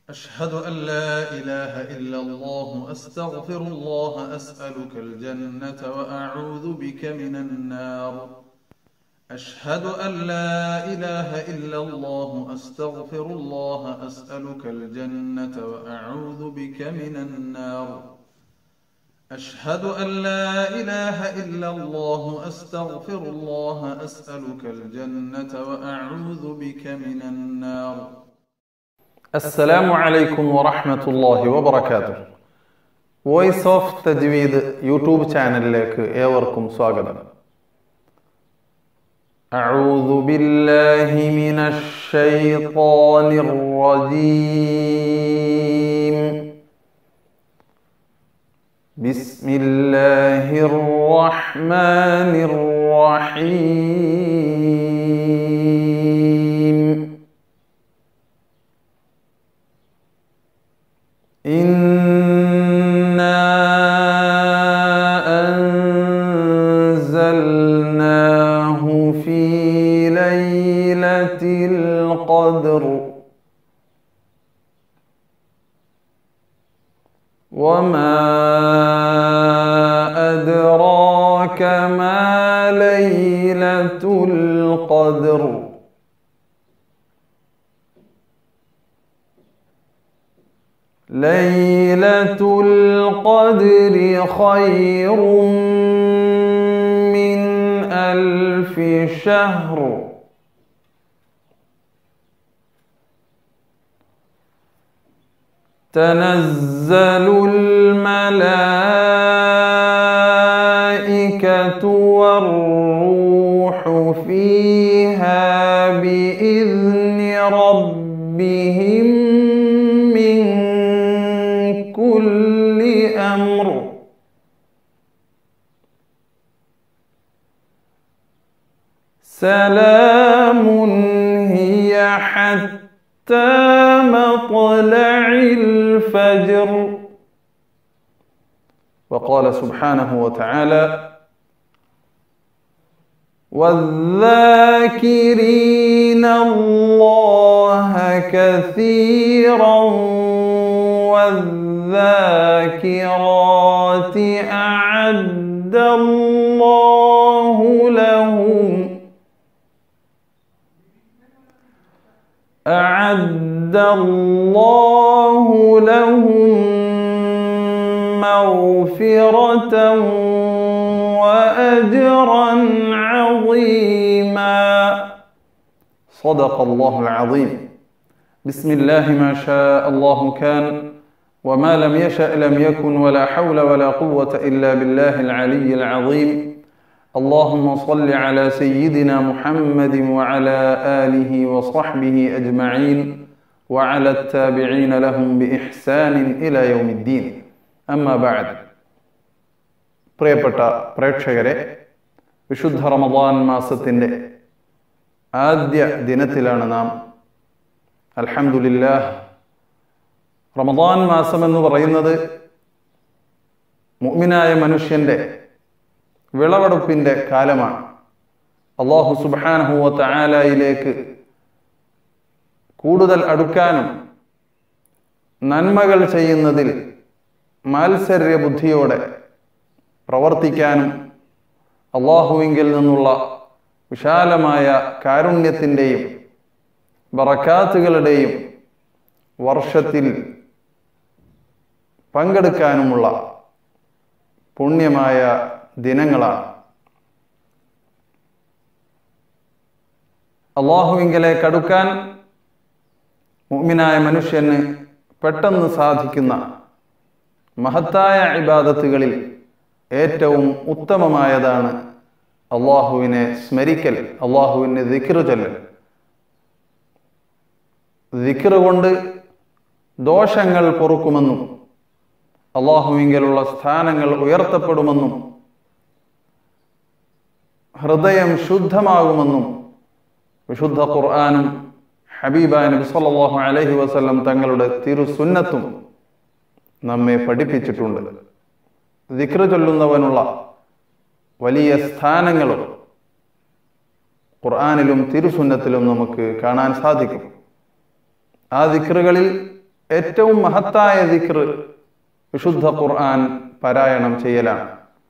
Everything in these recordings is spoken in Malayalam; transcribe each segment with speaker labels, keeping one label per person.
Speaker 1: أشهد أن لا إله إلا الله أستغفر الله أسألك الجنة وأعوذ بك من النار أشهد أن لا إله إلا الله أستغفر الله أسألك الجنة وأعوذ بك من النار أشهد أن لا إله إلا الله أستغفر الله أسألك الجنة وأعوذ بك من النار
Speaker 2: അസ്സലാമു അലൈക്കും വറഹ്മത്തുള്ളാഹി വബറകാതുഹു വോയിസ് ഓഫ് തജ്വീദ് യൂട്യൂബ് ചാനലിലേക്ക് ഏവർക്കും സ്വാഗതം أعوذ بالله من الشيطان الرجيم بسم الله الرحمن الرحيم إنا أنزلناه في ليلة القدر وما أدراك ما ليلة القدر ليلة القدر خير من ألف شهر تنزل الملائكة والروح فيها بإذن ربهم من كل أمر سلام هي حتى مطلع الفجر وقال سبحانه وتعالى والذاكرين الله كثيرا والذاكرات أعد الله لهم أعد الله لهم مغفرة وأجرا عظيما صدق الله العظيم بسم الله ما شاء الله كان وما لم يشأ لم يكن ولا حول ولا قوة إلا بالله العلي العظيم اللهم صل على سيدنا محمد وعلى آله وصحبه أجمعين وعلى التابعين لهم بإحسان إلى يوم الدين أما بعد പ്രിയപ്പെട്ട പ്രേക്ഷകരെ വിശുദ്ധ റമദാൻ മാസത്തിൻ്റെ ആദ്യ ദിനത്തിലാണ് നാം അൽഹംദുലില്ലാഹ് റമദാൻ മാസം എന്ന് പറയുന്നത് മുഅ്മിനായ മനുഷ്യൻ്റെ വിളവെടുപ്പിൻ്റെ കാലമാണ് അള്ളാഹു സുബാനഹുവ തആലയിലേക്ക് കൂടുതൽ അടുക്കാനും നന്മകൾ ചെയ്യുന്നതിൽ മാത്സര്യ ബുദ്ധിയോടെ പ്രവർത്തിക്കാനും അള്ളാഹുവിങ്കിൽ നിന്നുള്ള വിശാലമായ കാരുണ്യത്തിൻ്റെയും ബറക്കാത്തുകളുടെയും വർഷത്തിൽ പങ്കെടുക്കാനുമുള്ള പുണ്യമായ ദിനങ്ങളാണ് അള്ളാഹുവിങ്കലേക്ക് അടുക്കാൻ മുഅ്മിനായ മനുഷ്യന് പെട്ടെന്ന് സാധിക്കുന്ന മഹത്തായ ഇബാദത്തുകളിൽ ഏറ്റവും ഉത്തമമായതാണ് അള്ളാഹുവിനെ സ്മരിക്കൽ അള്ളാഹുവിനെ ദിക്റ് ചൊല്ലൽ ദിക്റ് കൊണ്ട് ദോഷങ്ങൾ പൊറുക്കുമെന്നും അള്ളാഹുവിങ്കലുള്ള സ്ഥാനങ്ങൾ ഉയർത്തപ്പെടുമെന്നും ഹൃദയം ശുദ്ധമാകുമെന്നും വിശുദ്ധ ഖുർആാനും ഹബീബായ നബി സല്ലല്ലാഹു അലൈഹി വസല്ലം തങ്ങളുടെ തിരുസുന്നത്തും നമ്മെ പഠിപ്പിച്ചിട്ടുണ്ട് ദിക്ർ ചൊല്ലുന്നവനുള്ള വലിയ സ്ഥാനങ്ങളും ഖുർആാനിലും തിരുസുന്നത്തിലും നമുക്ക് കാണാൻ സാധിക്കും ആ ദിക്റുകളിൽ ഏറ്റവും മഹത്തായ ദിക്ർ വിശുദ്ധ ഖുർആൻ പാരായണം ചെയ്യലാണ്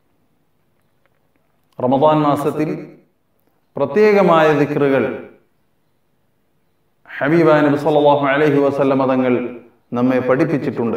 Speaker 2: റമദാൻ മാസത്തിൽ പ്രത്യേകമായ ദിക്റുകൾ ഹബീബ നബി സല്ലല്ലാഹു അലൈഹി വസല്ലം തങ്ങൾ നമ്മെ പഠിപ്പിച്ചിട്ടുണ്ട്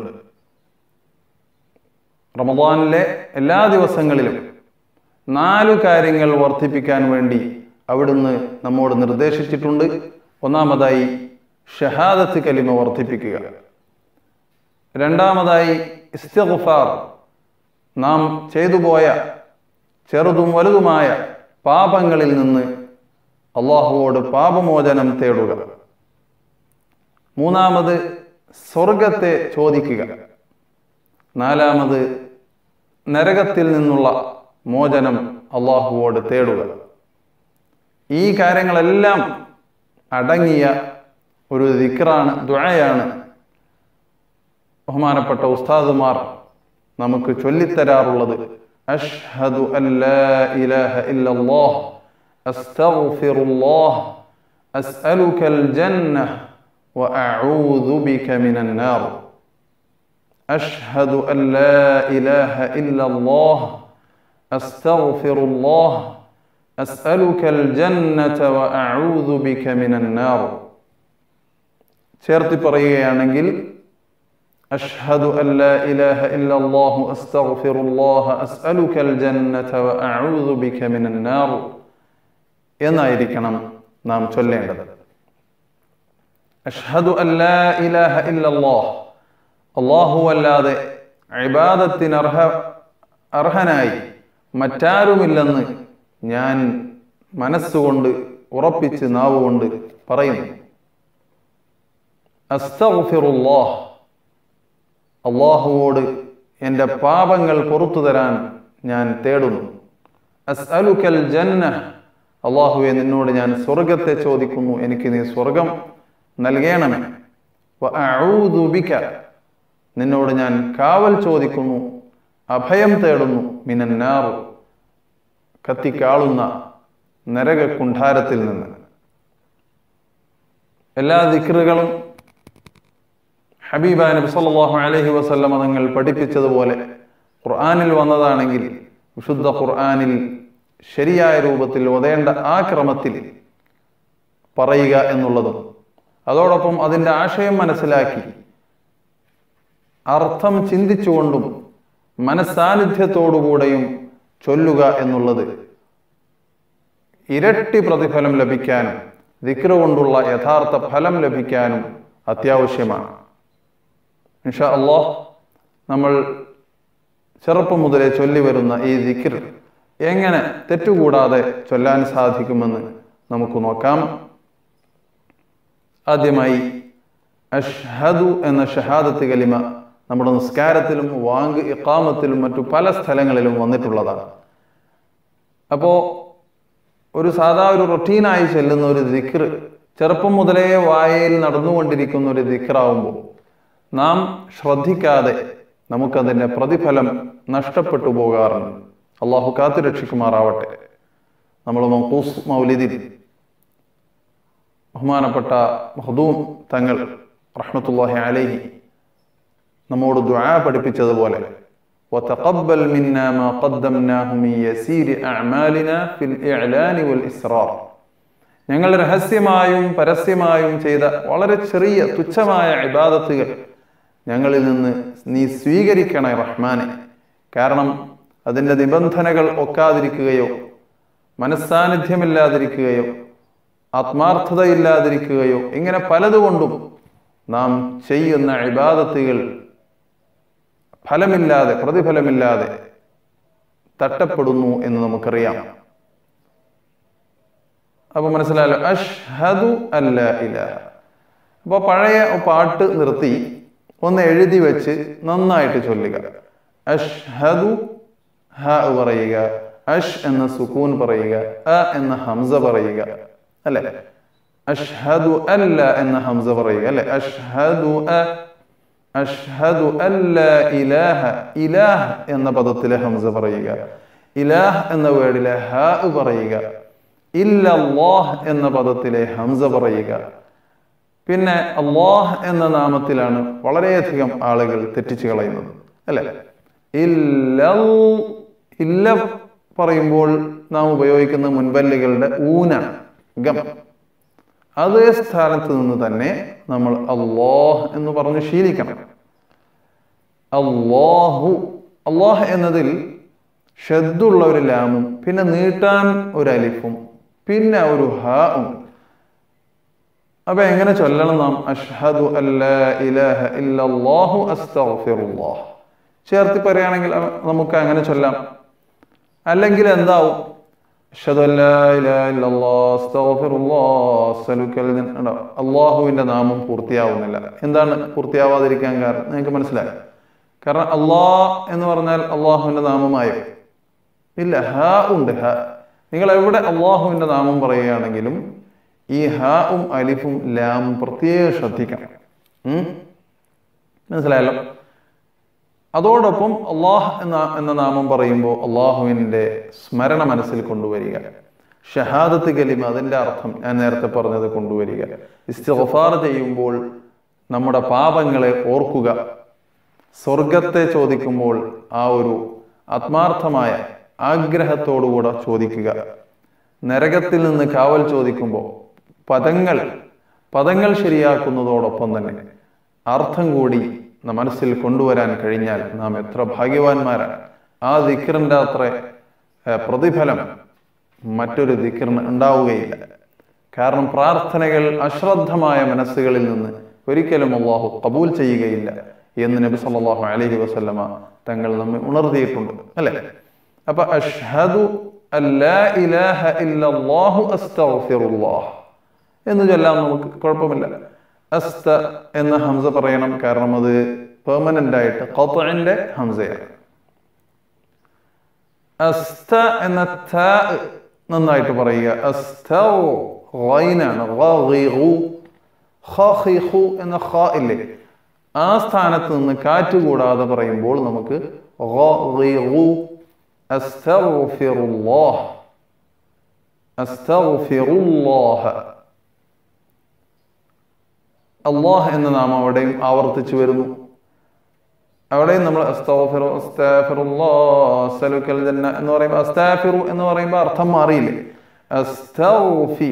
Speaker 2: റമദാനിലെ എല്ലാ ദിവസങ്ങളിലും നാലു കാര്യങ്ങൾ വർദ്ധിപ്പിക്കാൻ വേണ്ടി അവിടുന്ന് നമ്മോട് നിർദ്ദേശിച്ചിട്ടുണ്ട് ഒന്നാമതായി ഷഹാദത്ത് കലിമ വർദ്ധിപ്പിക്കുക രണ്ടാമതായി ഇസ്തിഗ്ഫാർ നാം ചെയ്തുപോയ ചെറുതും വലുതുമായ പാപങ്ങളിൽ നിന്ന് അള്ളാഹുവോട് പാപമോചനം തേടുക മൂന്നാമത് സ്വർഗത്തെ ചോദിക്കുക നാലാമത് നരകത്തിൽ നിന്നുള്ള മോചനം അള്ളാഹുവോട് തേടുക ഈ കാര്യങ്ങളെല്ലാം അടങ്ങിയ ഒരു ദിക്റാണ് ദ്വയാണ് ബഹുമാനപ്പെട്ട ഉസ്താദുമാർ നമുക്ക് ചൊല്ലിത്തരാറുള്ളത് അഷ്ഹദു അല്ലാ ഇലാഹ ഇല്ലല്ലാഹ് അസ്തഗ്ഫിറുല്ലാഹ് അസ്അലുകൽ ജന്നഹ وأعوذ بك من النار أشهد أن لا إله إلا الله أستغفر الله أسألك الجنة وأعوذ بك من النار ചേർത്തി പറയുകയാണെങ്കിൽ അഷ്ഹദു അൻ ലാ ഇലാഹ ഇല്ലല്ലാഹു അസ്തഗ്ഫിറുല്ലാഹ അസ്അലുകൽ ജന്നത വഅഊദു ബിക മിനൻ നാർ എന്നായിരിക്കണം നാം ചൊല്ലേണ്ടത് അഷ്ഹദു അൻ ലാ ഇലാഹ ഇല്ലല്ലാഹ് അല്ലാഹു അല്ലാതെ ഇബാദത്തിന് അർഹ അർഹനായി മറ്റാരുമില്ലെന്ന് ഞാൻ മനസ്സുകൊണ്ട് ഉറപ്പിച്ച് നാവുകൊണ്ട് പറയുന്നു അസ്തഗ്ഫിറുല്ലാഹ് അള്ളാഹുവോട് എൻ്റെ പാപങ്ങൾ പുറത്തു തരാൻ ഞാൻ തേടുന്നു അസ്അലുക്കൽ ജന്ന അള്ളാഹുവെ നിന്നോട് ഞാൻ സ്വർഗത്തെ ചോദിക്കുന്നു എനിക്ക് നീ സ്വർഗം നൽകണമേ വഅഊദു ബിക നിന്നോട് ഞാൻ കാവൽ ചോദിക്കുന്നു അഭയം തേടുന്നു മിനന്നാർ കത്തിക്കാളുന്ന നരക കുണ്ഠാരത്തിൽ നിന്ന് എല്ലാ ദിക്റുകളും ഹബീബ നബി സല്ലല്ലാഹു അലൈഹി വസല്ലമ തങ്ങൾ പഠിപ്പിച്ചതുപോലെ ഖുർആനിൽ വന്നതാണെങ്കിൽ വിശുദ്ധ ഖുർആനിൽ ശരിയായ രൂപത്തിൽ ഒതേണ്ട ആ ക്രമത്തിൽ പറയുക എന്നുള്ളതും അതോടൊപ്പം അതിൻ്റെ ആശയം മനസ്സിലാക്കി അർത്ഥം ചിന്തിച്ചുകൊണ്ടും മനസാന്നിധ്യത്തോടുകൂടെയും ചൊല്ലുക എന്നുള്ളത് ഇരട്ടി പ്രതിഫലം ലഭിക്കാനും ദിക്ര കൊണ്ടുള്ള യഥാർത്ഥ ഫലം ലഭിക്കാനും അത്യാവശ്യമാണ് ഇൻഷാ അള്ളാഹ് നമ്മൾ ചെറുപ്പം മുതലേ ചൊല്ലി വരുന്ന ഈ ദിക്ർ എങ്ങനെ തെറ്റുകൂടാതെ ചൊല്ലാൻ സാധിക്കുമെന്ന് നമുക്ക് നോക്കാം ആദ്യമായി അഷ്ഹദു എന്ന ഷഹാദത്ത് കലിമ നമ്മുടെ നിസ്കാരത്തിലും വാങ്ക് ഇക്കാമത്തിലും മറ്റു പല സ്ഥലങ്ങളിലും വന്നിട്ടുള്ളതാണ് അപ്പോ ഒരു സാധാ ഒരു റൊട്ടീനായി ചെല്ലുന്ന ഒരു ദിക്ർ ചെറുപ്പം മുതലേ വായയിൽ നടന്നുകൊണ്ടിരിക്കുന്ന ഒരു ദിക്റാവുമ്പോൾ നാം ശ്രദ്ധിക്കാതെ നമുക്കതിൻ്റെ പ്രതിഫലം നഷ്ടപ്പെട്ടു പോകാറുണ്ട് അള്ളാഹു കാത്തു രക്ഷിക്കുമാറാവട്ടെ നമ്മൾ മൗക്കൂസ് മൗലിദിൽ ബഹുമാനപ്പെട്ട മഹദൂം തങ്ങൾ റഹ്മത്തുല്ലാഹി അലൈഹി നമ്മോട് ദുആ പഠിപ്പിച്ചതുപോലെ وتقبل منا ما قدمناه من يسير أعمالنا في الإعلان والإسرار ഞങ്ങൾ രഹസ്യമായും പരസ്യമായും ചെയ്ത വളരെ ചെറിയ തുച്ഛമായ ഇബാദത്തുകൾ ഞങ്ങളിൽ നിന്ന് നീ സ്വീകരിക്കണേ റഹ്മാനെ കാരണം അതിൻ്റെ നിബന്ധനകൾ ഒക്കാതിരിക്കുകയോ മനസ്സാന്നിധ്യമില്ലാതിരിക്കുകയോ ആത്മാർത്ഥതയില്ലാതിരിക്കുകയോ ഇങ്ങനെ പലതുകൊണ്ടും നാം ചെയ്യുന്ന ഇബാദത്തുകൾ ഫലമില്ലാതെ പ്രതിഫലമില്ലാതെ തട്ടപ്പെടുന്നു എന്ന് നമുക്കറിയാം അപ്പൊ മനസ്സിലായല്ലോ അഷ്ഹദു അല്ല ഇലാഹ അപ്പൊ പഴയ പാട്ട് നിർത്തി ഒന്ന് എഴുതി വെച്ച് നന്നായിട്ട് ചൊല്ലുക അഷ്ഹദു ഹ പറയുക അഷ് എന്ന സുക്കൂൻ പറയുക അ എന്ന ഹംസ പറയുക അല്ലെ അഷ്ഹദു അല്ല എന്ന ഹംസ പറയുക അല്ലെ അഷ്ഹദു അ അഷ്ഹദു അല്ല ഇലാഹ ഇലാഹ് എന്ന പദത്തിലെ ഹംസ പറയുക ഇലാഹ് എന്ന വേർഡിലെ ഹ പറയുക ഇല്ലല്ലാഹ് എന്ന പദത്തിലെ ഹംസ പറയുക പിന്നെ അള്ളാഹ് എന്ന നാമത്തിലാണ് വളരെയധികം ആളുകൾ തെറ്റിച്ചു കളയുന്നത് അല്ലെ ഇല്ല ഇല്ല പറയുമ്പോൾ നാം ഉപയോഗിക്കുന്ന മുൻപല്ലുകളുടെ ഊനാണ് ഗം അതേ സ്ഥാനത്ത് നിന്ന് തന്നെ നമ്മൾ അള്ളാഹ് എന്ന് പറഞ്ഞ് ശീലിക്കണം അള്ളാഹു അള്ളാഹ് എന്നതിൽ ഷദ്ദുള്ള ഒരു ലാമും പിന്നെ നീട്ടാൻ ഒരു അലിഫും പിന്നെ ഒരു ഹ ഉണ്ട് അപ്പൊ എങ്ങനെ ചൊല്ലണം നാം അഷ്ഹദു അല്ലാ ഇലാഹ ഇല്ലല്ലാഹു അസ്തഗ്ഫിറുല്ലാഹ് ചേർത്തി പറയുകയാണെങ്കിൽ അ- നമുക്ക് അങ്ങനെ ചൊല്ലാം അല്ലെങ്കിൽ എന്താവും അഷ്ഹദു അല്ലാ ഇലാഹ ഇല്ലല്ലാഹ് അസ്തഗ്ഫിറുല്ലാഹ് അസ്അലുക്കൽ ജന്ന- ഉണ്ടോ? അള്ളാഹുവിന്റെ നാമം പൂർത്തിയാവുന്നില്ല എന്താണ് പൂർത്തിയാവാതിരിക്കാൻ കാരണം നിങ്ങൾക്ക് മനസ്സിലായി കാരണം അള്ളാഹ് എന്ന് പറഞ്ഞാൽ അള്ളാഹുവിന്റെ നാമമായോ ഇല്ല ഹ ഉണ്ട് ഹ നിങ്ങൾ എവിടെ അള്ളാഹുവിന്റെ നാമം പറയുകയാണെങ്കിലും ഈ ഹാവും അലിഫും ലാമും പ്രത്യേകം ശ്രദ്ധിക്കണം ഉം? മനസ്സിലായല്ലോ അതോടൊപ്പം അള്ളാഹ് എന്ന എന്ന നാമം പറയുമ്പോൾ അള്ളാഹുവിൻ്റെ സ്മരണ മനസ്സിൽ കൊണ്ടുവരിക ഷഹാദത്ത് കലിമ അതിൻ്റെ അർത്ഥം ഞാൻ നേരത്തെ പറഞ്ഞത് കൊണ്ടുവരിക ഇസ്തിഗ്ഫാർ ചെയ്യുമ്പോൾ നമ്മുടെ പാപങ്ങളെ ഓർക്കുക സ്വർഗത്തെ ചോദിക്കുമ്പോൾ ആ ഒരു ആത്മാർത്ഥമായ ആഗ്രഹത്തോടുകൂടെ ചോദിക്കുക നരകത്തിൽ നിന്ന് കാവൽ ചോദിക്കുമ്പോൾ പദങ്ങൾ പദങ്ങൾ ശരിയാക്കുന്നതോടൊപ്പം തന്നെ അർത്ഥം കൂടി ന- മനസ്സിൽ കൊണ്ടുവരാൻ കഴിഞ്ഞാൽ നാം എത്ര ഭാഗ്യവാന്മാരാണ് ആ ദിക്കറിൻ്റെ അത്ര ഏഹ്, പ്രതിഫലം മറ്റൊരു ദിക്കറിന് ഉണ്ടാവുകയില്ല കാരണം പ്രാർത്ഥനകൾ അശ്രദ്ധമായ മനസ്സുകളിൽ നിന്ന് ഒരിക്കലും അള്ളാഹു കബൂൽ ചെയ്യുകയില്ല എന്ന് നബി സല്ലല്ലാഹു അലൈഹി വസല്ലമ തങ്ങൾ നമ്മെ ഉണർത്തിയിട്ടുണ്ട് അല്ലെ അപ്പൊ അഷ്ഹദു അല്ലാ ഇലാഹ ഇല്ലല്ലാഹു അസ്തഗ്ഫിറുല്ലാഹ് എന്ന് ചൊല്ലാം നമുക്ക് കുഴപ്പമില്ല അസ്ത എന്ന ഹംസ പറയണം കാരണം അത് പെർമനന്റ് ആയിട്ട് ഖത്ഇന്റെ ഹംസയാണ് അസ്ത എന്ന ത നന്നായിട്ട് പറയുക അസ്തൗ ഗൈനാണ് ഗഗിറു ഖഖിഖു എന്ന ഖ ഇല്ലേ ആ സ്ഥാനത്ത് നിന്ന് കാറ്റ് കൂടാതെ പറയുമ്പോൾ നമുക്ക് ഗഗിറു അസ്തഗ്ഫിറുല്ലാഹ് അസ്തഗ്ഫിറുല്ലാഹ് അള്ളാഹ് എന്ന നാമം അവിടെയും ആവർത്തിച്ചു വരുന്നു അവിടെയും നമ്മൾ അസ്തഗ്ഫിറു അസ്തഗ്ഫിറുല്ലാഹ് അസ്അലുക്കൽ ജന്ന എന്ന് പറയുമ്പോൾ അസ്തഗ്ഫിറു എന്ന് പറയുമ്പോൾ അർത്ഥം മാറിയില്ലേ അസ്തഗ്ഫി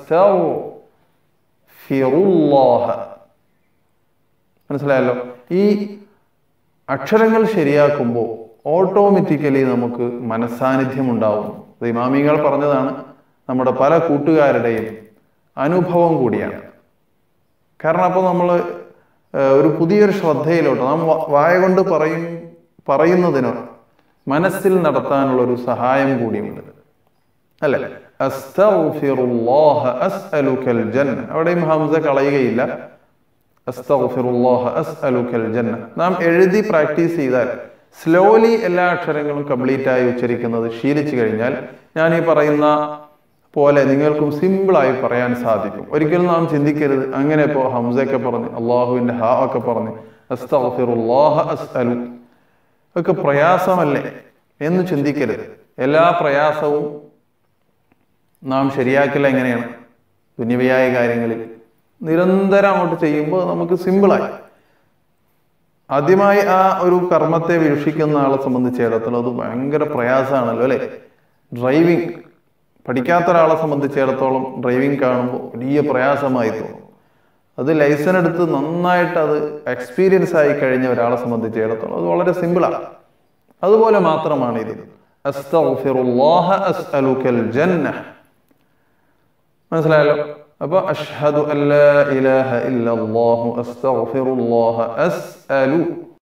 Speaker 2: അസ്തഗ്ഫിറുല്ലാഹ് മനസ്സിലായല്ലോ ഈ അക്ഷരങ്ങൾ ശരിയാക്കുമ്പോൾ ഓട്ടോമാറ്റിക്കലി നമുക്ക് മനസ്സാന്നിധ്യം ഉണ്ടാവും ഇത് ഇമാമികൾ പറഞ്ഞതാണ് നമ്മുടെ പല കൂട്ടുകാരുടെയും അനുഭവം കൂടിയാണ് കാരണം അപ്പോൾ നമ്മൾ ഒരു പുതിയൊരു ശ്രദ്ധയിലോട്ട് നാം വ- വായ കൊണ്ട് പറയും പറയുന്നതിനോ മനസ്സിൽ നടത്താനുള്ള ഒരു സഹായം കൂടിയുണ്ട് അല്ലെ അസ്തഗ്ഫിറുല്ലാഹ അസ്അലുക്കൽ ജന്ന അവിടെയും ഹംസ കളയുകയില്ല അസ്തഗ്ഫിറുല്ലാഹ അസ്അലുക്കൽ ജന്ന നാം എഴുതി പ്രാക്ടീസ് ചെയ്താൽ സ്ലോലി എല്ലാ അക്ഷരങ്ങളും കംപ്ലീറ്റ് ആയി ഉച്ചരിക്കുന്നത് ശീലിച്ചു കഴിഞ്ഞാൽ ഞാൻ ഈ പറയുന്ന പോലെ നിങ്ങൾക്കും സിമ്പിളായി പറയാൻ സാധിക്കും ഒരിക്കലും നാം ചിന്തിക്കരുത് അങ്ങനെ ഇപ്പോൾ ഹംസയൊക്കെ പറഞ്ഞ് അള്ളാഹുവിന്റെ ഹ ഒക്കെ പറഞ്ഞ് അസ്തഗ്ഫിറുല്ലാഹ അസ്അലു ഒക്കെ പ്രയാസമല്ലേ എന്ന് ചിന്തിക്കരുത് എല്ലാ പ്രയാസവും നാം ശരിയാക്കില്ല എങ്ങനെയാണ് ദുനിവയായ കാര്യങ്ങളിൽ നിരന്തരം അങ്ങോട്ട് ചെയ്യുമ്പോൾ നമുക്ക് സിമ്പിളായി ആദ്യമായി ആ ഒരു കർമ്മത്തെ വീക്ഷിക്കുന്ന ആളെ സംബന്ധിച്ചിടത്തോളം അത് ഭയങ്കര പ്രയാസമാണല്ലോ അല്ലെ ഡ്രൈവിംഗ് പഠിക്കാത്ത ഒരാളെ സംബന്ധിച്ചിടത്തോളം ഡ്രൈവിംഗ് കാണുമ്പോൾ വലിയ പ്രയാസമായി തോന്നും അത് ലൈസൻസ് എടുത്ത് നന്നായിട്ട് അത് എക്സ്പീരിയൻസ് ആയി കഴിഞ്ഞ ഒരാളെ സംബന്ധിച്ചിടത്തോളം അത് വളരെ സിമ്പിളാണ് അതുപോലെ മാത്രമാണ് ഇത് അസ്തഗ്ഫിറുല്ലാഹ അസ്അലുക്കൽ ജന്ന മനസ്സിലായല്ലോ അപ്പൊ അഷ്ഹദു അല്ലാ ഇലാഹ ഇല്ലല്ലാഹു അസ്തഗ്ഫിറുല്ലാഹ അസ്അലു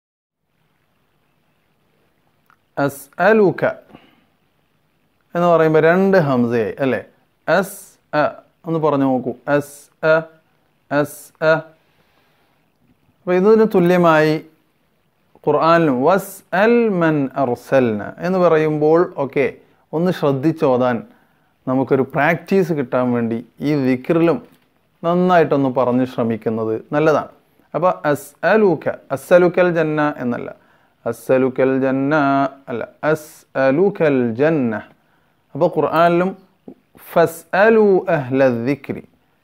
Speaker 2: അസ്അലുക എന്ന് പറയുമ്പോൾ രണ്ട് ഹംസയായി അല്ലേ അസ് അ ഒന്ന് പറഞ്ഞു നോക്കൂ അസ് അ അസ് അ അപ്പൊ ഇതിന് തുല്യമായി ഖുർആാനിലും വസ് അൽ മൻ അർസൽന എന്ന് പറയുമ്പോൾ ഓക്കെ ഒന്ന് ശ്രദ്ധിച്ചോതാൻ നമുക്കൊരു പ്രാക്ടീസ് കിട്ടാൻ വേണ്ടി ഈ വിക്രിലും നന്നായിട്ടൊന്ന് പറഞ്ഞ് ശ്രമിക്കുന്നത് നല്ലതാണ് അപ്പോൾ അസ് അലൂക്ക അസ്സലുക്കൽ ജന്ന എന്നല്ല അസ്സലുക്കൽ ജന്ന അല്ല അസ് അലുക്കൽ ജന്ന അപ്പോൾ ഖുർആാനിലും ഫസ് അലു അഹ്ല ദിക്രി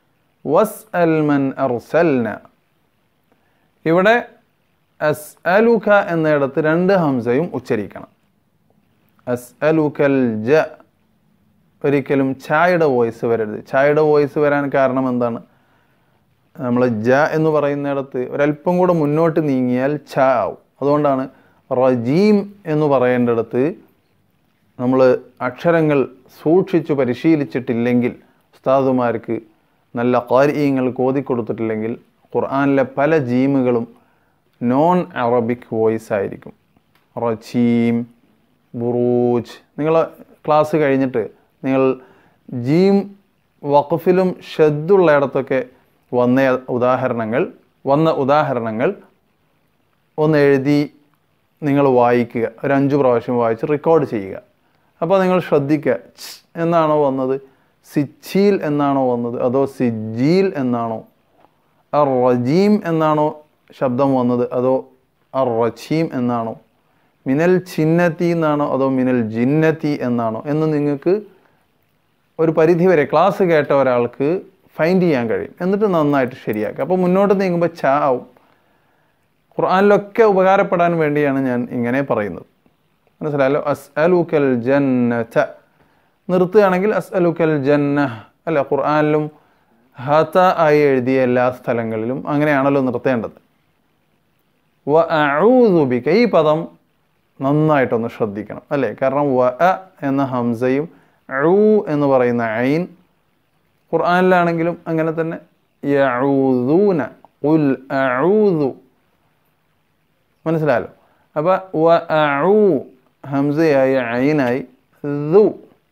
Speaker 2: വസ് അൽ മൻ അർസൽന ഇവിടെ അസ് അലുക എന്നിടത്ത് രണ്ട് ഹംസയും ഉച്ചരിക്കണം അസ് അലുക്കൽ ജ ഒരിക്കലും ചായയുടെ വോയിസ് വരരുത് ചായയുടെ വോയിസ് വരാൻ കാരണം എന്താണ് നമ്മൾ ജ എന്ന് പറയുന്നിടത്ത് ഒരല്പം കൂടെ മുന്നോട്ട് നീങ്ങിയാൽ ഛ ആവും അതുകൊണ്ടാണ് റജീം എന്ന് പറയേണ്ടിടത്ത് നമ്മൾ അക്ഷരങ്ങൾ സൂക്ഷിച്ചു പരിശീലിച്ചിട്ടില്ലെങ്കിൽ ഉസ്താദുമാർക്ക് നല്ല കാര്യങ്ങൾ കോതിക്കൊടുത്തിട്ടില്ലെങ്കിൽ ഖുർആാനിലെ പല ജീമുകളും നോൺ അറബിക് വോയിസ് ആയിരിക്കും റജീം ബുറൂജ് നിങ്ങൾ ക്ലാസ് കഴിഞ്ഞിട്ട് നിങ്ങൾ ജീം വഖഫിലും ഷെദ്ദുള്ളയിടത്തൊക്കെ വന്ന ഉദാഹരണങ്ങൾ വന്ന ഉദാഹരണങ്ങൾ ഒന്ന് എഴുതി നിങ്ങൾ വായിക്കുക ഒരു അഞ്ച് പ്രാവശ്യം വായിച്ച് റെക്കോർഡ് ചെയ്യുക അപ്പോൾ നിങ്ങൾ ശ്രദ്ധിക്കുക ഛ് എന്നാണോ വന്നത് സിച്ചീൽ എന്നാണോ വന്നത് അതോ സിജീൽ എന്നാണോ അർ റജീം എന്നാണോ ശബ്ദം വന്നത് അതോ അർ റച്ചീം എന്നാണോ മിനൽ ചിന്നത്തി എന്നാണോ അതോ മിനൽ ജിന്നത്തി എന്നാണോ എന്ന് നിങ്ങൾക്ക് ഒരു പരിധി വരെ ക്ലാസ് കേട്ട ഒരാൾക്ക് ഫൈൻഡ് ചെയ്യാൻ കഴിയും എന്നിട്ട് നന്നായിട്ട് ശരിയാക്കുക അപ്പോൾ മുന്നോട്ട് നീങ്ങുമ്പോൾ ച ആവും ഖുർആാനിലൊക്കെ ഉപകാരപ്പെടാൻ വേണ്ടിയാണ് ഞാൻ ഇങ്ങനെ പറയുന്നത് മനസ്സിലായല്ലോ അസ് അലുക്കൽ ജന്നത നിർത്തുകയാണെങ്കിൽ അസ് അലുക്കൽ ജന്ന അല്ല ഖുർആാനിലും ഹത ആയി എഴുതിയ എല്ലാ സ്ഥലങ്ങളിലും അങ്ങനെയാണല്ലോ നിർത്തേണ്ടത് വ അഊദുബിക്ക ഈ പദം നന്നായിട്ടൊന്ന് ശ്രദ്ധിക്കണം അല്ലേ കാരണം വ അ എന്ന ഹംസയും ഊ എന്ന് പറയുന്ന ഐൻ ഖുർആാനിലാണെങ്കിലും അങ്ങനെ തന്നെ യഊദൂന ഉൽ അഊദു മനസ്സിലായല്ലോ അപ്പോൾ വ അഊ ഹംസയായി ഐനായി ദു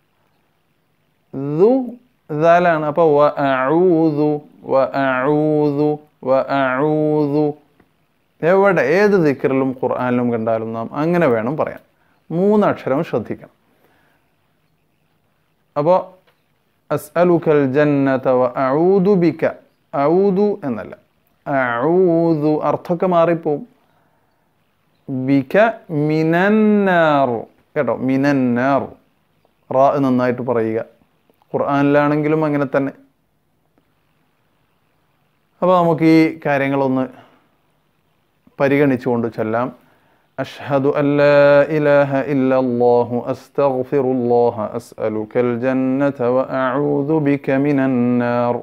Speaker 2: ദു ദാലാണ് അപ്പോൾ വ അഊദു വ അഊദു വ അഊദു എവിടെ ഏത് ദിക്കറിലും ഖുർആാനിലും കണ്ടാലും നാം അങ്ങനെ വേണം പറയാൻ മൂന്ന് അക്ഷരം ശ്രദ്ധിക്കണം അപ്പോൾ അസ്അലുക്കൽ ജന്നത വ അഊദു ബിക അഊദു എന്നല്ല അഊദു അർത്ഥമൊക്കെ മാറിപ്പോവും ബിക മിനന്നാറു കേട്ടോ മിനന്നാറു റാ നന്നായിട്ട് പറയുക ഖുർആാനിലാണെങ്കിലും അങ്ങനെ തന്നെ അപ്പോൾ നമുക്ക് ഈ കാര്യങ്ങളൊന്ന് പരിഗണിച്ചുകൊണ്ട് ചൊല്ലാം أشهد أن لا إله إلا الله أستغفر الله أسألك الجنة وأعوذ بك من النار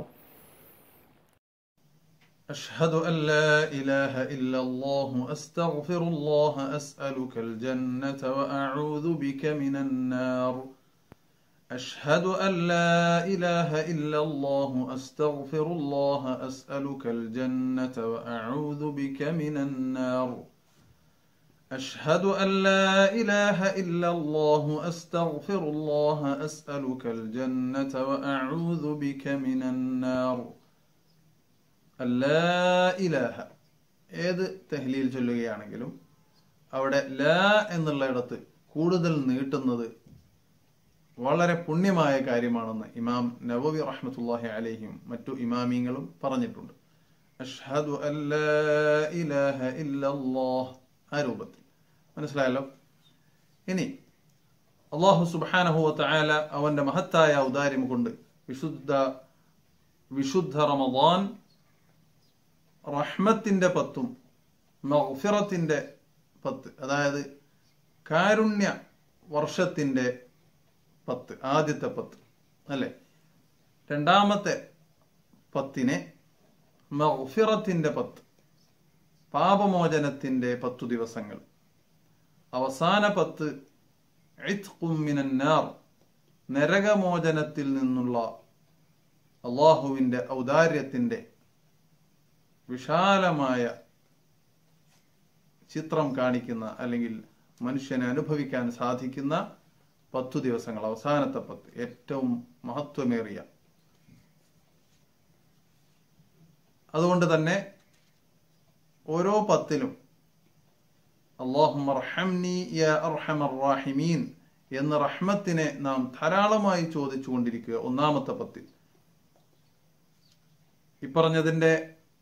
Speaker 1: أشهد أن لا إله إلا الله أستغفر الله أسألك الجنة وأعوذ بك من النار أشهد أن لا إله إلا الله أستغفر الله أسألك الجنة وأعوذ بك من النار أشهد أن لا إله إلا الله أستغفر الله أسألك الجنة وأعوذ بك من النار ലാ ഇലാഹ ഏത് തെഹ്ലീൽ ചൊല്ലുകയാണെങ്കിലും അവിടെ ലാ എന്നുള്ളയിടത്ത് കൂടുതൽ നീട്ടുന്നത് വളരെ പുണ്യമായ കാര്യമാണെന്ന് ഇമാം നവവി റഹ്മത്തുല്ലാഹി അലൈഹിം മറ്റു ഇമാമിങ്ങളും പറഞ്ഞിട്ടുണ്ട് അഷ്ഹദു അല്ലാ ഇലാഹ ഇല്ലല്ലാഹ് ആ രൂപത്തിൽ മനസ്സിലായല്ലോ ഇനി അള്ളാഹു സുബ്ഹാനഹു വതആല അവന്റെ മഹത്തായ ഔദാര്യം കൊണ്ട് വിശുദ്ധ വിശുദ്ധ റമദാൻ റഹ്മത്തിന്റെ പത്തും മഗ്ഫിറത്തിന്റെ പത്ത് അതായത് കാരുണ്യ വർഷത്തിന്റെ പത്ത് ആദ്യത്തെ പത്ത് അല്ലെ രണ്ടാമത്തെ പത്തിനെ മഗ്ഫിറത്തിന്റെ പത്ത് പാപമോചനത്തിന്റെ പത്തു ദിവസങ്ങൾ അവസാന പത്ത് മിനന്നാർ നരകമോചനത്തിൽ നിന്നുള്ള അള്ളാഹുവിന്റെ ഔദാര്യത്തിന്റെ വിശാലമായ ചിത്രം കാണിക്കുന്ന അല്ലെങ്കിൽ മനുഷ്യനെ അനുഭവിക്കാൻ സാധിക്കുന്ന പത്തു ദിവസങ്ങൾ അവസാനത്തെ പത്ത് ഏറ്റവും മഹത്വമേറിയ അതുകൊണ്ട് തന്നെ ഓരോ പത്തിലും അള്ളാഹുമർഹംനി യാ അർഹമർ റാഹിമീൻ എന്ന റഹ്മത്തിനെ നാം ധാരാളമായി ചോദിച്ചുകൊണ്ടിരിക്കുക ഒന്നാമത്തെ പത്തിൽ ഇപ്പറഞ്ഞതിന്റെ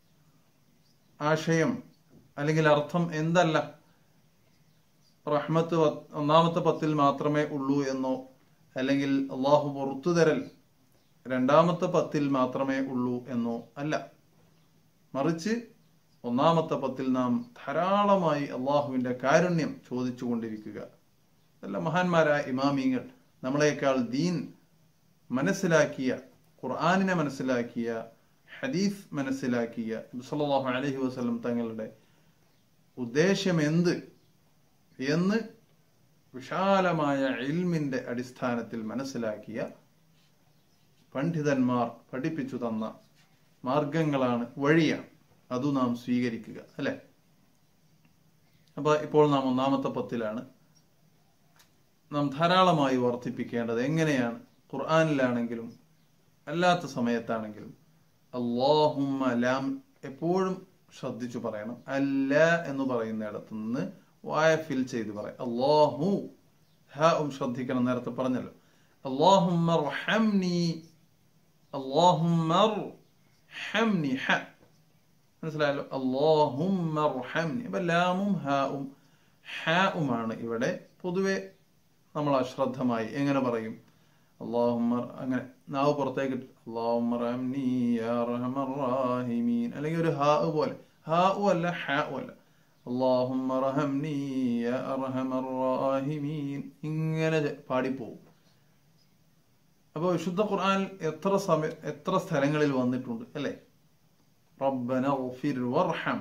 Speaker 1: ആശയം അല്ലെങ്കിൽ അർത്ഥം എന്തല്ല റഹ്മത്ത് ഒന്നാമത്തെ പത്തിൽ മാത്രമേ ഉള്ളൂ എന്നോ അല്ലെങ്കിൽ അള്ളാഹു പുറത്തു തരൽ രണ്ടാമത്തെ പത്തിൽ മാത്രമേ ഉള്ളൂ എന്നോ അല്ല മറിച്ച് ഒന്നാമത്തെ പത്തിൽ നാം ധാരാളമായി അള്ളാഹുവിന്റെ കാരുണ്യം ചോദിച്ചുകൊണ്ടിരിക്കുക നല്ല മഹാന്മാരായ ഇമാമിങ്ങൾ നമ്മളെക്കാൾ ദീൻ മനസ്സിലാക്കിയ ഖുർആാനിനെ മനസ്സിലാക്കിയ ഹദീസ് മനസ്സിലാക്കിയ സല്ലല്ലാഹു അലൈഹി വസല്ലം തങ്ങളുടെ ഉദ്ദേശ്യം എന്ത് എന്ന് വിശാലമായ ഇൽമിന്റെ അടിസ്ഥാനത്തിൽ മനസ്സിലാക്കിയ പണ്ഡിതന്മാർ പഠിപ്പിച്ചു തന്ന മാർഗങ്ങളാണ് വഴിയാണ് അതു നാം സ്വീകരിക്കുക അല്ലെ അപ്പൊ ഇപ്പോൾ നാം ഒന്നാമത്തെ പത്തിലാണ് നാം ധാരാളമായി വർദ്ധിപ്പിക്കേണ്ടത് എങ്ങനെയാണ് ഖുർആാനിലാണെങ്കിലും അല്ലാത്ത സമയത്താണെങ്കിലും അള്ളാഹുമ്മ ലാം എപ്പോഴും ശ്രദ്ധിച്ചു പറയണം അല്ല എന്ന് പറയുന്നിടത്ത് നിന്ന് വായ ഫിൽ ചെയ്ത് പറയാം അള്ളാഹു ഹാവും ശ്രദ്ധിക്കണം നേരത്തെ പറഞ്ഞല്ലോ അള്ളാഹുമ്മ റഹംനി അള്ളാഹുമ്മ റഹംനി ഹ മനസ്സിലായല്ലോ അള്ളാഹുമ്മ റഹംനി അപ്പൊ ലാമും ഹാവും ഹാവുമാണ് ഇവിടെ പൊതുവെ നമ്മൾ അശ്രദ്ധമായി എങ്ങനെ പറയും അള്ളാഹുമ്മ അങ്ങനെ നാവ് പുറത്തേക്ക് അള്ളാഹുമ്മ റഹംനി യാ റഹമർ റാഹിമീൻ അല്ലെങ്കിൽ ഒരു ഹാ പോലെ ഹാ അല്ല ഹാ അല്ല അള്ളാഹുമ്മ റഹംനി യാ അർഹമർ റാഹിമീൻ ഇങ്ങനെ പാടിപ്പോവും അപ്പോൾ വിശുദ്ധ ഖുർആൻ എത്ര സമയ എത്ര സ്ഥലങ്ങളിൽ വന്നിട്ടുണ്ട് അല്ലേ റബ്ബന ഗഫിർ വർഹം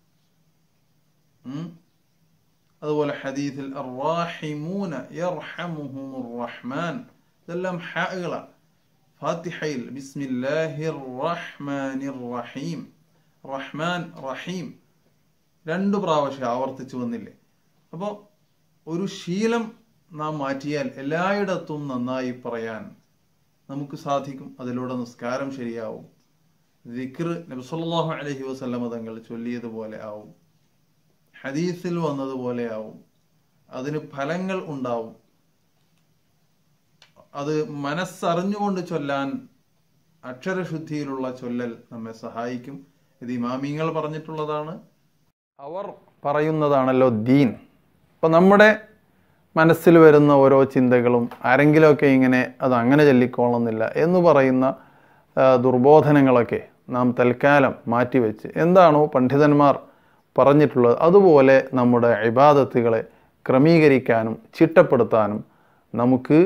Speaker 1: അതുപോലെ ഹദീസിൽ അർറാഹിമൂന യർഹമുഹുമുർ റഹ്മാൻ ഇതെല്ലാം ഹാകളാണ് ഫാത്തിഹയിൽ ബിസ്മില്ലാഹിർ റഹ്മാനിർ റഹീം റഹ്മാൻ റഹീം രണ്ടു പ്രാവശ്യം ആവർത്തിച്ചു വന്നില്ലേ അപ്പോൾ ഒരു ശീലം നാം മാറ്റിയാൽ എല്ലായിടത്തും നന്നായി പറയാൻ നമുക്ക് സാധിക്കും അതിലൂടെ നിസ്കാരം ശരിയാവും ദിക്ർ നബ്സല്ലാഹു അലഹി വസല്ലമ തങ്ങൾ ചൊല്ലിയതുപോലെ ആവും ഹദീസിൽ വന്നതുപോലെ ആവും അതിന് ഫലങ്ങൾ ഉണ്ടാവും അത് മനസ്സറിഞ്ഞുകൊണ്ട് ചൊല്ലാൻ അക്ഷരശുദ്ധിയിലുള്ള ചൊല്ലൽ നമ്മെ സഹായിക്കും ഇത് ഇമാമിങ്ങൾ പറഞ്ഞിട്ടുള്ളതാണ്
Speaker 2: അവർ പറയുന്നതാണല്ലോ ദീൻ അപ്പം നമ്മുടെ മനസ്സിൽ വരുന്ന ഓരോ ചിന്തകളും ആരെങ്കിലുമൊക്കെ ഇങ്ങനെ അത് അങ്ങനെ ചൊല്ലിക്കോളുന്നില്ല എന്ന് പറയുന്ന ആ, ദുർബോധനങ്ങളൊക്കെ നാം തൽക്കാലം മാറ്റിവെച്ച് എന്താണോ പണ്ഡിതന്മാർ പറഞ്ഞിട്ടുള്ളത് അതുപോലെ നമ്മുടെ ഇബാദത്തുകളെ ക്രമീകരിക്കാനും ചിട്ടപ്പെടുത്താനും നമുക്ക്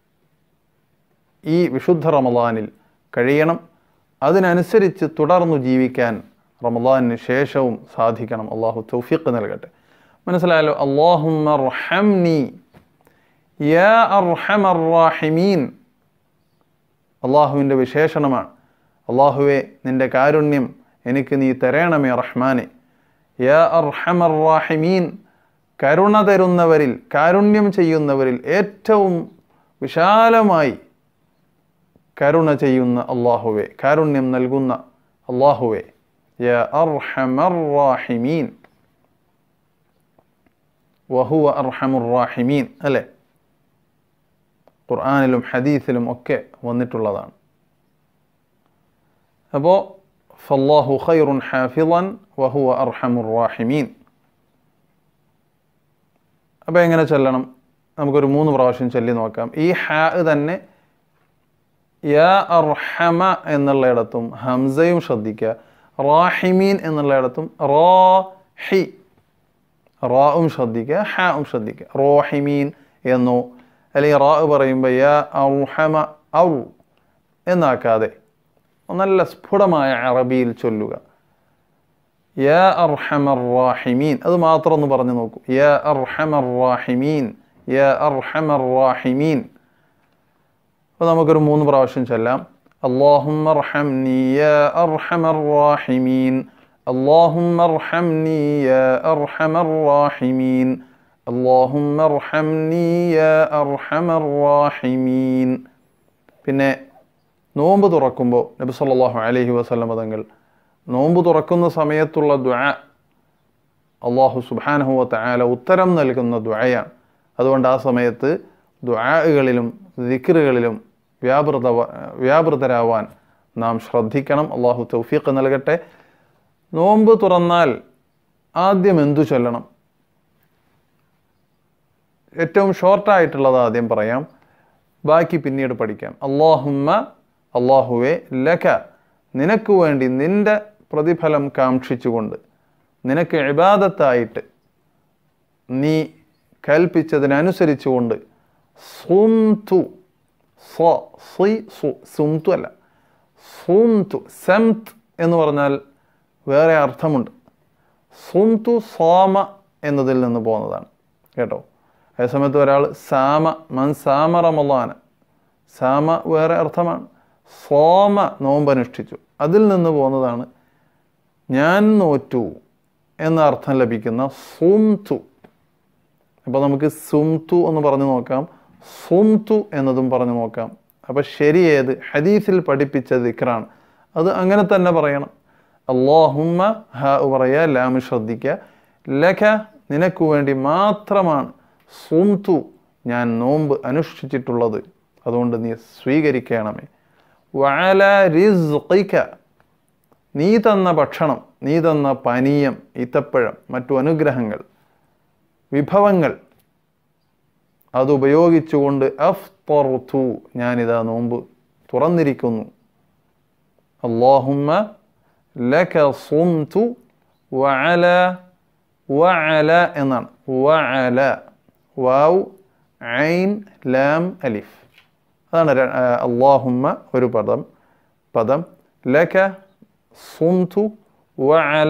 Speaker 2: ഈ വിശുദ്ധ റമദാനിൽ കഴിയണം അതിനനുസരിച്ച് തുടർന്നു ജീവിക്കാൻ റമദാനിന് ശേഷവും സാധിക്കണം അള്ളാഹു തൗഫീഖ് നൽകട്ടെ മനസ്സിലായല്ലോ അള്ളാഹുമ്മ റഹംനി യാ അർഹമർ റാഹിമീൻ അള്ളാഹുവിൻ്റെ വിശേഷണമാണ് അള്ളാഹുവെ നിന്റെ കാരുണ്യം എനിക്ക് നീ തരണമേ റഹ്മാനെ യാ അർഹമർ റാഹിമീൻ കരുണ തരുന്നവരിൽ കാരുണ്യം ചെയ്യുന്നവരിൽ ഏറ്റവും വിശാലമായി കരുണ ചെയ്യുന്ന അള്ളാഹുവെ കാരുണ്യം നൽകുന്ന അള്ളാഹുവെ യാ അർഹമർ റാഹിമീൻ വഹുവ അർഹമുർ റാഹിമീൻ അല്ലേ ഖുർആാനിലും ഹദീസിലും ഒക്കെ വന്നിട്ടുള്ളതാണ് അപ്പോൾ ഫല്ലാഹു ഖൈറുൻ ഹാഫിളൻ വഹുവ അർഹമുർ റാഹിമീൻ അപ്പോൾ എങ്ങനെ ചൊല്ലണം നമുക്കൊരു മൂന്ന് പ്രാവശ്യം ചൊല്ലി നോക്കാം ഈ ഹാ തന്നെ യാ അർഹമ എന്നുള്ളയിടത്തും ഹംസയും ശ്രദ്ധിക്കുക റാഹിമീൻ എന്നുള്ളയിടത്തും റോ ഹി റാവും ശ്രദ്ധിക്കുക ഹാവും ശ്രദ്ധിക്കുക റോഹിമീൻ എന്നോ അല്ലെങ്കിൽ റാ പറയുമ്പോൾ യാ ഔഹമ ഔ എന്നാക്കാതെ നല്ല സ്ഫുടമായ അറബിയിൽ ചൊല്ലുക യാ അർഹമർ റാഹിമീൻ അത് മാത്രം ഒന്ന് പറഞ്ഞു നോക്കൂ യാ അർഹമർ റാഹിമീൻ യാ അർഹമർ റാഹിമീൻ അപ്പോൾ നമുക്കൊരു മൂന്ന് പ്രാവശ്യം ചൊല്ലാം اللهم ارحمني يا أرحم الراحمين اللهم ارحمني يا أرحم الراحمين اللهم ارحمني يا أرحم الراحمين പിന്നെ നോമ്പ് തുറക്കുമ്പോൾ നബി സല്ലല്ലാഹു അലൈഹി വസല്ലമ തങ്ങൾ നോമ്പ് തുറക്കുന്ന സമയത്തുള്ള ദുആ അള്ളാഹു സുബ്ഹാനഹു വ തആല ഉത്തരം നൽകുന്ന ദുആയാണ് അതുകൊണ്ട് ആ സമയത്ത് ദുആകളിലും ദിക്റുകളിലും വ്യാപൃത വ്യാപൃതരാവാൻ നാം ശ്രദ്ധിക്കണം അള്ളാഹു തൗഫീഖ് നൽകട്ടെ നോമ്പ് തുറന്നാൽ ആദ്യം എന്തു ചൊല്ലണം ഏറ്റവും ഷോർട്ടായിട്ടുള്ളത് ആദ്യം പറയാം ബാക്കി പിന്നീട് പഠിക്കാം അള്ളാഹുമ്മ അള്ളാഹുവെ ലക നിനക്ക് വേണ്ടി നിന്റെ പ്രതിഫലം കാക്ഷിച്ചുകൊണ്ട് നിനക്ക് ഇബാദത്തായിട്ട് നീ കൽപ്പിച്ചതിനനുസരിച്ചുകൊണ്ട് സുംതു സ്വ സി സു സുംതു അല്ല സുംതു സംത് എന്ന് പറഞ്ഞാൽ വേറെ അർത്ഥമുണ്ട് സുംതു സോമ എന്നതിൽ നിന്ന് പോകുന്നതാണ് കേട്ടോ അതേസമയത്ത് ഒരാൾ സാമ മൻ സാമ റമലാന സാമ വേറെ അർത്ഥമാണ് സോമ നോമ്പനുഷ്ഠിച്ചു അതിൽ നിന്ന് പോകുന്നതാണ് ഞാൻ നോറ്റു എന്ന അർത്ഥം ലഭിക്കുന്ന സുംതു അപ്പോൾ നമുക്ക് സുംതു എന്ന് പറഞ്ഞു നോക്കാം സുംതു എന്നതും പറഞ്ഞു നോക്കാം അപ്പോൾ ശരി ഏത് ഹദീസിൽ പഠിപ്പിച്ച ദിക്റാണ് അത് അങ്ങനെ തന്നെ പറയണം അള്ളാഹുമ്മ ഹ പറയുക ലാമ് ശ്രദ്ധിക്കുക ലഖ നിനക്ക് വേണ്ടി മാത്രമാണ് സുംതു ഞാൻ നോമ്പ് അനുഷ്ഠിച്ചിട്ടുള്ളത് അതുകൊണ്ട് നീ സ്വീകരിക്കണമേ വഅല റിസ്ഖിക നീ തന്ന ഭക്ഷണം നീ തന്ന പാനീയം ഈത്തപ്പഴം മറ്റു അനുഗ്രഹങ്ങൾ വിഭവങ്ങൾ അതുപയോഗിച്ചുകൊണ്ട് അഫ്തർതു ഞാനിതാ നോമ്പ് തുറന്നിരിക്കുന്നു അള്ളാഹുമ്മ ലക സുംതു വഅല വഅല എന്നാണ് വഅല വാവ് ഐൻ ലാം അലിഫ് അതാണ് ര- ആ, അള്ളാഹുമ്മ ഒരു പദം പദം ലക സുംതു വഅല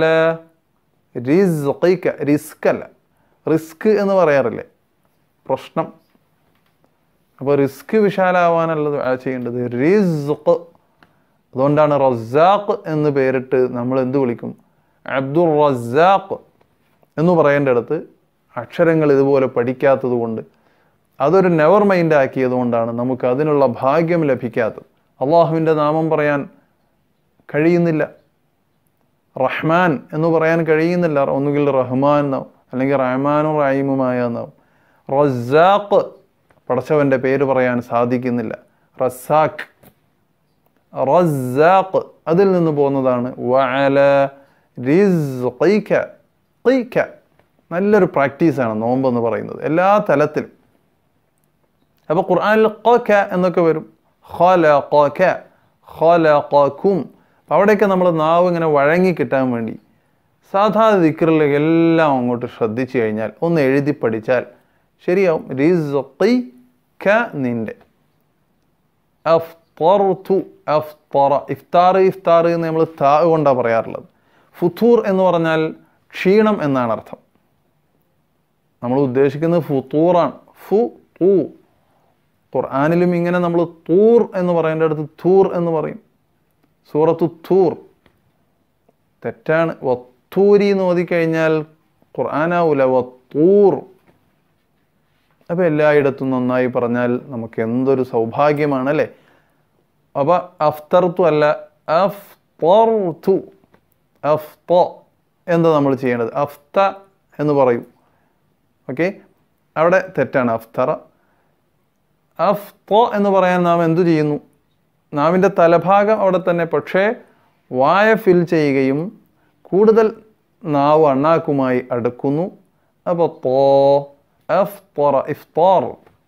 Speaker 2: റിസ്ഖിക റിസ്ക് അല്ല റിസ്ക് എന്ന് പറയാറില്ലേ പ്രശ്നം അപ്പോൾ റിസ്ക് വിശാലാവാനല്ല ദുആ ചെയ്യേണ്ടത് റിസ്ഖ് അതുകൊണ്ടാണ് റസാഖ് എന്ന് പേരിട്ട് നമ്മൾ എന്ത് വിളിക്കും അബ്ദുൾ റസാഖ് എന്ന് പറയേണ്ടടുത്ത് അക്ഷരങ്ങൾ ഇതുപോലെ പഠിക്കാത്തത് കൊണ്ട് അതൊരു നെവർ മൈൻഡ് ആക്കിയത് കൊണ്ടാണ് നമുക്ക് അതിനുള്ള ഭാഗ്യം ലഭിക്കാത്തത് അള്ളാഹുവിൻ്റെ നാമം പറയാൻ കഴിയുന്നില്ല റഹ്മാൻ എന്ന് പറയാൻ കഴിയുന്നില്ല ഒന്നുകിൽ റഹ്മാൻ എന്നാവും അല്ലെങ്കിൽ റഹ്മാനും റഹീമുമായ എന്നാവും റസാഖ് പടച്ചവൻ്റെ പേര് പറയാൻ സാധിക്കുന്നില്ല റസാഖ് റസാഖ് അതിൽ നിന്ന് പോകുന്നതാണ് വഅല റിസ്ഖിക ഖിക നല്ലൊരു പ്രാക്ടീസാണ് നോമ്പ് എന്ന് പറയുന്നത് എല്ലാ തലത്തിലും അപ്പോൾ ഖുർആനിൽ ഖക എന്നൊക്കെ വരും ഖലഖക ഖലഖകും അപ്പോൾ അവിടെയൊക്കെ നമ്മൾ നാവ് ഇങ്ങനെ വഴങ്ങി കിട്ടാൻ വേണ്ടി സാധാരണ ദിക്റിലേക്ക് എല്ലാം അങ്ങോട്ട് ശ്രദ്ധിച്ചു കഴിഞ്ഞാൽ ഒന്ന് എഴുതി പഠിച്ചാൽ ശരിയാവും റിസ്ഖി ക നിന്റെ അഫ്തറു അഫ്തറ ഇഫ്താർ ഇഫ്താർ എന്ന് നമ്മൾ താ കൊണ്ടാണ് പറയാറുള്ളത് ഫുത്തൂർ എന്ന് പറഞ്ഞാൽ ക്ഷീണം എന്നാണ് അർത്ഥം നമ്മൾ ഉദ്ദേശിക്കുന്നത് ഫുത്തൂറാണ് ഫു തൂ ഖുർആാനിലും ഇങ്ങനെ നമ്മൾ തൂർ എന്ന് പറയേണ്ട അടുത്ത് തൂർ എന്ന് പറയും സൂറത്തു തൂർ തെറ്റാണ് വത്തൂരി എന്ന് ഓതിക്കഴിഞ്ഞാൽ ഖുർആനാവൂല വത്തൂർ അപ്പോൾ എല്ലായിടത്തും നന്നായി പറഞ്ഞാൽ നമുക്ക് എന്തൊരു സൗഭാഗ്യമാണ് അല്ലേ അപ്പോൾ അഫ്തർത്തു അല്ല അഫ്തർത്തു അഫ്ത എന്താ നമ്മൾ ചെയ്യേണ്ടത് അഫ്ത എന്ന് പറയും ഓക്കെ അവിടെ തെറ്റാണ് അഫ്തറ അഫ്ത എന്ന് പറയാൻ നാം എന്തു ചെയ്യുന്നു നാവിൻ്റെ തലഭാഗം അവിടെ തന്നെ പക്ഷേ വായ ഫിൽ ചെയ്യുകയും കൂടുതൽ നാവ് അണ്ണാക്കുമായി അടുക്കുന്നു അപ്പോൾ തോ അഫ്തറ ഇഫ്താർ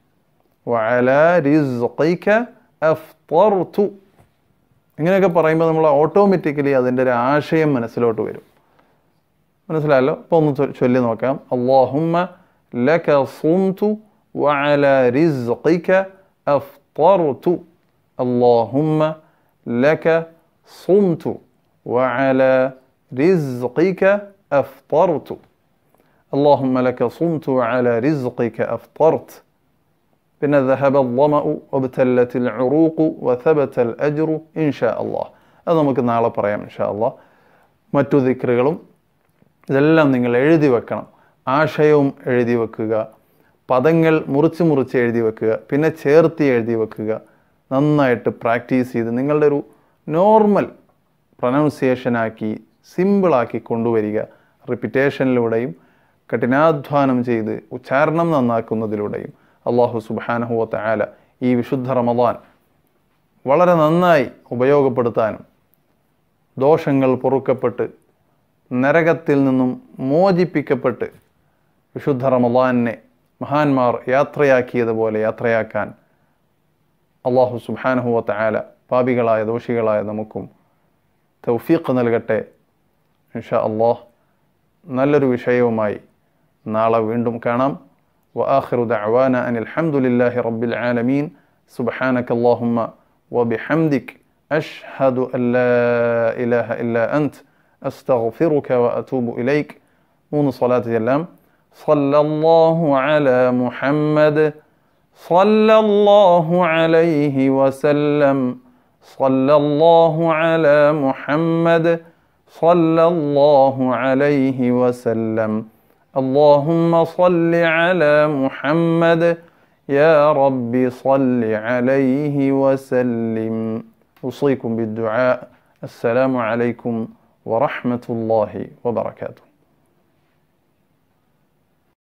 Speaker 2: وعلى رزقك أفطرت ഇങ്ങനെയൊക്കെ പറയുമ്പോൾ നമ്മൾ ഓട്ടോമാറ്റിക്കലി അതിൻ്റെ ഒരു ആശയം മനസ്സിലോട്ട് വരും മനസ്സിലായല്ലോ അപ്പോൾ ഒന്ന് ചൊ- ചൊല്ലി നോക്കാം അള്ളാഹുമ്മ ലക സുംതു വഅല റിസ്ഖിക അഫ്തർതു അള്ളാഹുമ്മ ലക സുംതു വഅല റിസ്ഖിക അഫ്തർതു اللهم لك صمت وعلى رزقك أفطرت പിന്നെ ذهب الظمأ وابتلت العروق وثبت الأجر إن شاء الله അത് നമുക്ക് നാളെ പറയാം ഇൻഷാ അള്ളാഹ് മറ്റു ദിക്റുകളും ഇതെല്ലാം നിങ്ങൾ എഴുതി വെക്കണം ആശയവും എഴുതി വെക്കുക പദങ്ങൾ മുറിച്ച് മുറിച്ച് എഴുതി വെക്കുക പിന്നെ ചേർത്തി എഴുതി വെക്കുക നന്നായിട്ട് പ്രാക്ടീസ് ചെയ്ത് നിങ്ങളുടെ ഒരു നോർമൽ പ്രൊനൗൺസിയേഷനാക്കി സിമ്പിളാക്കി കൊണ്ടുവരിക റിപ്പിറ്റേഷനിലൂടെയും കഠിനാധ്വാനം ചെയ്ത് ഉച്ചാരണം നന്നാക്കുന്നതിലൂടെയും അള്ളാഹു സുബാനഹുവത്ത ആല ഈ വിശുദ്ധ റമദാൻ വളരെ നന്നായി ഉപയോഗപ്പെടുത്താനും ദോഷങ്ങൾ പൊറുക്കപ്പെട്ട് നരകത്തിൽ നിന്നും മോചിപ്പിക്കപ്പെട്ട് വിശുദ്ധ റമദാനെ മഹാന്മാർ യാത്രയാക്കിയതുപോലെ യാത്രയാക്കാൻ അള്ളാഹു സുബാനഹുവത്ത ആല പാപികളായ ദോഷികളായ നമുക്കും തൗഫീഖ് നൽകട്ടെ ഇൻഷാ അള്ളാഹ് നല്ലൊരു വിഷയവുമായി നാളെ വീണ്ടും കാണാം وآخر دعوانا أن الحمد لله رب العالمين سبحانك اللهم وبحمدك أشهد أن لا إله إلا أنت أستغفرك وأتوب إليك മൂന്ന് സ്വലാത്ത് ചെല്ലാം صلى الله على محمد صلى الله عليه وسلم صلى الله على محمد صلى الله عليه وسلم اللهم صل على محمد يا رب صل عليه وسلم أوصيكم بالدعاء السلام عليكم ورحمة الله وبركاته